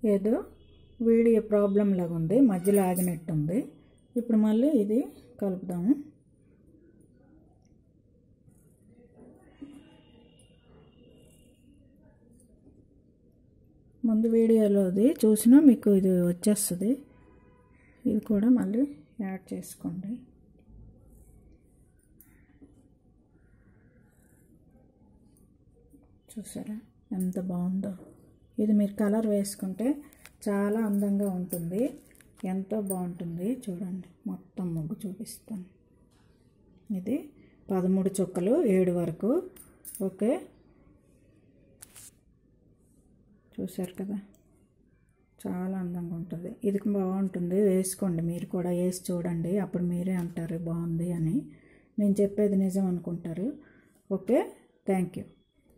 ఏదో video problem లాగా ఉంది మధ్యలో ఆగినట్టుంది ఇప్పుడు మళ్ళీ ఇది కలుపుదాము ముందు వీడియోలోది చూసినా మీకు ఇది వచ్చేస్తుంది ఇది కూడా మళ్ళీ యాడ్ చేసుకోండి చూసారా ఎంత బాగుందో ఇది మీరు కలర్ వేసుకుంటే చాలా అందంగా ఉంటుంది ఎంతో బాగుంటుంది చూడండి మొత్తం ముగ్గు చూపిస్తాను ఇది పదమూడు చుక్కలు ఏడు వరకు ఓకే చూశారు కదా చాలా అందంగా ఉంటుంది ఇది బాగుంటుంది వేసుకోండి మీరు కూడా వేసి చూడండి అప్పుడు మీరే అంటారు బాగుంది అని నేను చెప్పేది నిజం అనుకుంటారు ఓకే థ్యాంక్ యూ